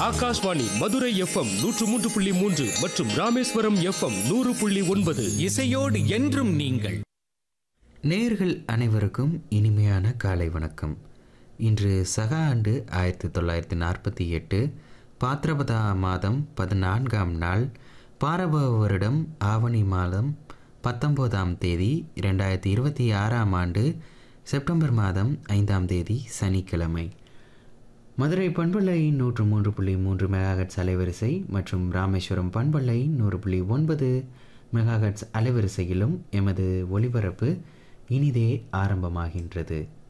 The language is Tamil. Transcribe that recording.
ஆகாஷ்வாணி மதுரை எஃப்எம் நூற்று மூன்று புள்ளி மூன்று மற்றும் ராமேஸ்வரம் எஃப்எம் நூறு புள்ளி ஒன்பது இசையோடு என்றும் நீங்கள் நேயர்கள் அனைவருக்கும் இனிமையான காலை வணக்கம் இன்று சக ஆண்டு ஆயிரத்தி தொள்ளாயிரத்தி நாற்பத்தி எட்டு பாத்திரபதா மாதம் பதினான்காம் நாள் பாரப வருடம் ஆவணி மாதம் பத்தொம்போதாம் தேதி இரண்டாயிரத்தி இருபத்தி ஆறாம் ஆண்டு செப்டம்பர் மாதம் ஐந்தாம் தேதி சனிக்கிழமை மதுரை பண்பலை நூற்று மூன்று புள்ளி மூன்று மெகாஹெட்ஸ் அலைவரிசை மற்றும் ராமேஸ்வரம் பண்பலை நூறு புள்ளி ஒன்பது மெகாஹெட்ஸ் அலைவரிசையிலும் எமது ஒளிபரப்பு இனிதே ஆரம்பமாகின்றது